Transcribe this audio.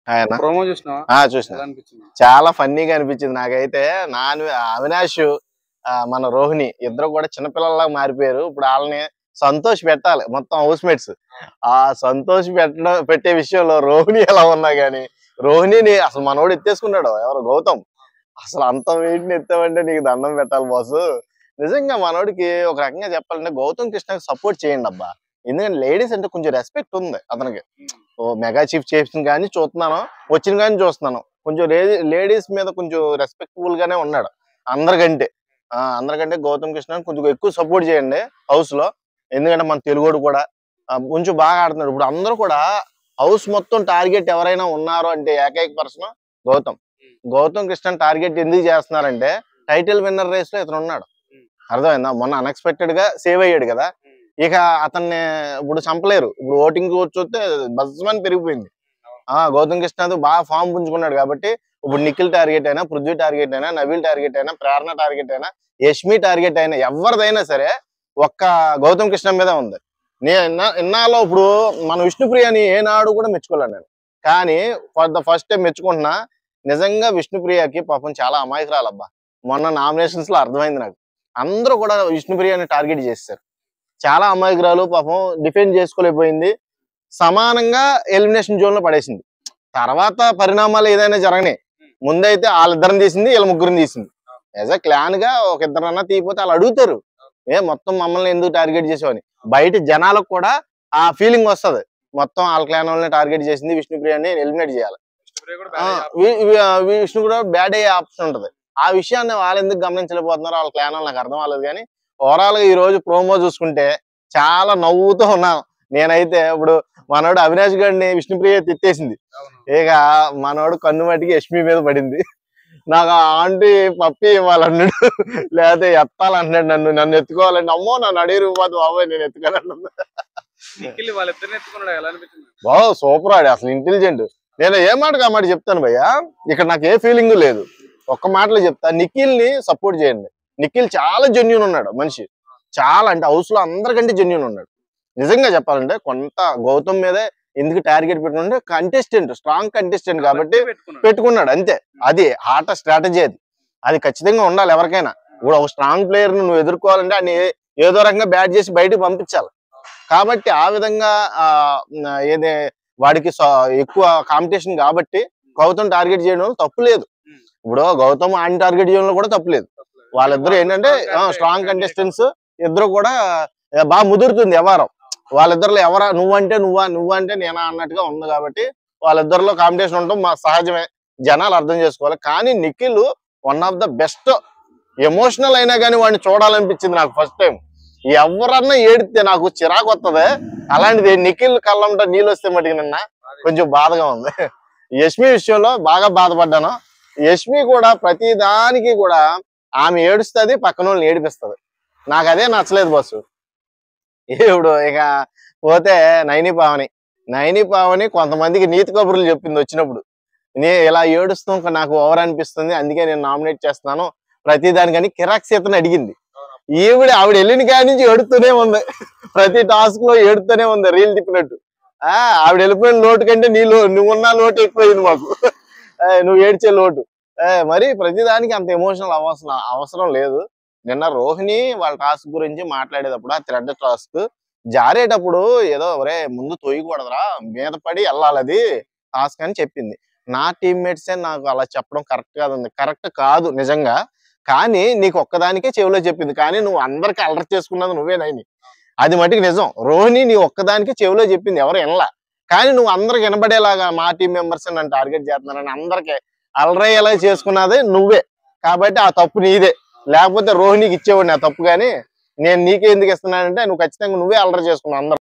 ఆయన ప్రోమో చూసినావా ఆ, చూసిన ఎలా అనిపించింది చాలా ఫన్నీగా అనిపించింది నాకైతే నాన్ అవినాష్ ఆ, మన రోహిణి ఇద్దరు కూడా చిన్నపిల్లల్లాగా మారిపోయారు ఇప్పుడు వాళ్ళని సంతోష్ పెట్టాలి మొత్తం హౌస్ మేట్స్ ఆ సంతోష్ పెట్టడం పెట్టే విషయంలో రోహిణి ఎలా ఉన్నా గానీ రోహిణిని అసలు మనోడు ఎత్తేసుకున్నాడు ఎవరు గౌతమ్ అసలు అంత వెయిట్ని ఎత్తామంటే నీకు దండం పెట్టాలి బాసు నిజంగా మనోడికి ఒక రకంగా చెప్పాలంటే గౌతమ్ కృష్ణకి సపోర్ట్ చేయండి అబ్బా ఎందుకంటే లేడీస్ అంటే కొంచెం రెస్పెక్ట్ ఉంది అతనికి ఓ మెగా చీఫ్ చేసిన కానీ చూస్తున్నాను వచ్చిన కానీ చూస్తున్నాను కొంచెం లేడీస్ మీద కొంచెం రెస్పెక్టబుల్ గానే ఉన్నాడు అందరికంటే ఆ, అందరికంటే గౌతమ్ కృష్ణ కొంచెం ఎక్కువ సపోర్ట్ చేయండి హౌస్ లో ఎందుకంటే మన తెలుగుడు కూడా ఆ, కొంచెం బాగా ఆడుతున్నాడు ఇప్పుడు అందరూ కూడా హౌస్ మొత్తం టార్గెట్ ఎవరైనా ఉన్నారు అంటే ఏకైక పర్సన్ గౌతమ్ గౌతమ్ కృష్ణ టార్గెట్ ఎందుకు చేస్తున్నారంటే టైటిల్ విన్నర్ రేస్ లో ఇతను ఉన్నాడు అర్థమైందా మొన్న అన్ఎక్స్పెక్టెడ్ గా సేవ్ అయ్యాడు కదా ఇక అతన్ని ఇప్పుడు చంపలేరు ఇప్పుడు ఓటింగ్ చూస్తే బజ్మని పెరిగిపోయింది ఆ గౌతమ్ కృష్ణ బాగా ఫామ్ పుంజుకున్నాడు కాబట్టి ఇప్పుడు నిఖిల్ టార్గెట్ అయినా పృథ్వీ టార్గెట్ అయినా నవీల్ టార్గెట్ అయినా ప్రేరణ టార్గెట్ అయినా యష్మి టార్గెట్ అయినా ఎవరిదైనా సరే ఒక్క గౌతమ్ కృష్ణ మీదే ఉంది నేను ఇన్నా- ఇన్నాళ్ళు ఇప్పుడు మన విష్ణుప్రియని ఏనాడు కూడా మెచ్చుకోలేను నేను కానీ ఫర్ ద ఫస్ట్ టైం మెచ్చుకుంటున్నా నిజంగా విష్ణుప్రియకి పాపం చాలా అమాయకురాలబ్బా మొన్న నామినేషన్స్ లో అర్థమైంది నాకు అందరూ కూడా విష్ణుప్రియని టార్గెట్ చేశారు చాలా అమాయకురాలు పాపం డిఫెండ్ చేసుకోలేకపోయింది సమానంగా ఎలిమినేషన్ జోన్ లో పడేసింది తర్వాత పరిణామాలు ఏదైనా జరగని ముందైతే వాళ్ళిద్దరిని తీసింది వీళ్ళ ముగ్గురిని తీసింది యాజ్ అ క్లాన్ గా ఒక ఇద్దరన్నా తీయపోతే వాళ్ళు అడుగుతారు ఏ మొత్తం మమ్మల్ని ఎందుకు టార్గెట్ చేసావని బయట జనాలకు కూడా ఆ ఫీలింగ్ వస్తది మొత్తం వాళ్ళ క్లాన్ వాళ్ళని టార్గెట్ చేసింది విష్ణుప్రియని ఎలిమినేట్ చేయాలి విష్ణుప్రియ కూడా ఆ, బాగా చేయాలి. వి- వి- ఆ, విష్ణు కూడా బ్యాడ్ అయ్యే ఆప్షన్ ఉంటది ఆ విషయాన్ని వాళ్ళు ఎందుకు గమనించలేకపోతున్నారో వాళ్ళ క్లాన్ నాకు అర్థం అవ్వలేదు కానీ ఓవరాల్ గా ఈ రోజు ప్రోమో చూసుకుంటే చాలా నవ్వుతూ ఉన్నాను నేనైతే ఇప్పుడు మనోడు అవినాష్ గారిని విష్ణుప్రియ తిట్టేసింది అవును. ఇక మనోడు కన్ను మట్టికి యష్మి మీద పడింది నాకు ఆ ఆంటీ పప్పి ఇవ్వాలన్నాడు లేకపోతే ఎత్తాలంటున్నాడు నన్ను నన్ను ఎత్తుకోవాలంటే అమ్మో నన్ను అడిగి పోదు బాబాయ్ నేను ఎత్తుకోవాలన్నా నిఖిల్ వాళ్ళిద్దరిని ఎత్తుకున్నాడు ఎలా అనిపించింది బావ్ సూపర్ ఆడి అసలు ఇంటెలిజెంట్ నేను ఏ మాటకు ఆ మాట చెప్తాను భయ్యా ఇక్కడ నాకు ఏ ఫీలింగ్ లేదు ఒక్క మాటలో చెప్తా నిఖిల్ ని సపోర్ట్ చేయండి నిఖిల్ చాలా జెన్యున్ ఉన్నాడు మనిషి చాలా అంటే హౌస్ లో అందరికంటే జెన్యున్ ఉన్నాడు నిజంగా చెప్పాలంటే కొంత గౌతమ్ మీదే ఎందుకు టార్గెట్ పెట్టుకుంటే కంటెస్టెంట్ స్ట్రాంగ్ కంటెస్టెంట్ కాబట్టి పెట్టుకున్నాడు పెట్టుకున్నాడు అంతే అది ఆట స్ట్రాటజీ అది అది ఖచ్చితంగా ఉండాలి ఎవరికైనా ఇప్పుడు ఒక స్ట్రాంగ్ ప్లేయర్ నువ్వు ఎదుర్కోవాలంటే ఆయన ఏ- ఏదో రకంగా బ్యాట్ చేసి బయటకు పంపించాలి కాబట్టి ఆ విధంగా ఆ ఏదే వాడికి స- ఎక్కువ కాంపిటీషన్ కాబట్టి గౌతమ్ టార్గెట్ చేయడం తప్పు లేదు ఇప్పుడు గౌతమ్ ఆయన టార్గెట్ చేయడంలో కూడా తప్పు లేదు వాళ్ళిద్దరు ఏంటంటే స్ట్రాంగ్ కంటెస్టెంట్స్ ఇద్దరు కూడా ఏ, బాగా ముదురుతుంది వ్యవహారం వాళ్ళిద్దరిలో ఎవరా నువ్వంటే నువ్వా నువ్వంటే నేనా అన్నట్టుగా ఉంది కాబట్టి వాళ్ళిద్దరిలో కాంపిటీషన్ ఉండటం మా సహజమే జనాలు అర్థం చేసుకోవాలి కానీ Nikhil one of the best emotional అయినా కానీ వాడిని చూడాలనిపించింది నాకు ఫస్ట్ టైం ఎవరన్నా ఏడితే నాకు చిరాకు వస్తుంది అలాంటిది నిఖిల్ కళ్ళంట నీళ్ళు వస్తే మటుకు నిన్న కొంచెం బాధగా ఉంది యష్మి విషయంలో బాగా బాధపడ్డాను యష్మి కూడా ప్రతి దానికి కూడా ఆమె ఏడుస్తుంది పక్కన వాళ్ళని ఏడిపిస్తుంది నాకు అదే నచ్చలేదు బస్సు ఇప్పుడు ఇక పోతే నైని పావని నైని పావని కొంతమందికి నీతి కబుర్లు చెప్పింది వచ్చినప్పుడు నే ఇలా ఏడుస్తాం నాకు ఓవర్ అనిపిస్తుంది అందుకే నేను నామినేట్ చేస్తున్నాను ప్రతి దానికని కిరాక్ సీతని అడిగింది ఈవిడ ఆవిడ వెళ్ళిన కాడి నుంచి ఏడుతూనే ఉంది ప్రతి టాస్క్ లో ఏడుతూనే ఉంది రీల్ తిప్పినట్టు ఆ ఆవిడ వెళ్ళిపోయిన లోటు కంటే నీ లో నువ్వున్న లోటు ఎక్కువైంది మాకు ఆ, నువ్వు ఏడ్చే లోటు ఆ, మరి ప్రతి దానికి అంత ఎమోషనల్ అవసరం అవసరం లేదు నిన్న రోహిణి వాళ్ళ టాస్క్ గురించి మాట్లాడేటప్పుడు ఆ థ్రెడ్ టాస్క్ జారేటప్పుడు ఏదో ఒరే ముందు తొయ్యకూడదురా మీద పడి వెళ్ళాలి అది టాస్క్ అని చెప్పింది నా టీమ్మేట్స్ నాకు అలా చెప్పడం కరెక్ట్ కాదు కరెక్ట్ కాదు నిజంగా కానీ నీకు ఒక్కదానికే చెవిలో చెప్పింది కానీ నువ్వు అందరికి అలర్ట్ చేసుకున్నది నువ్వేనని అది మటుకు నిజం రోహిణి నీ ఒక్కదానికే చెవిలో చెప్పింది ఎవరు వినలా కానీ నువ్వు అందరికి వినబడేలాగా మా టీం మెంబర్స్ నన్ను టార్గెట్ చేస్తున్నారని అందరికి అలరయ్యేలా చేసుకున్నది నువ్వే కాబట్టి ఆ తప్పు నీదే లేకపోతే రోహిణికి ఇచ్చేవాడిని ఆ తప్పు కానీ నేను నీకే ఎందుకు ఇస్తున్నానంటే నువ్వు ఖచ్చితంగా నువ్వే అలర్ చేసుకున్నావు అందరు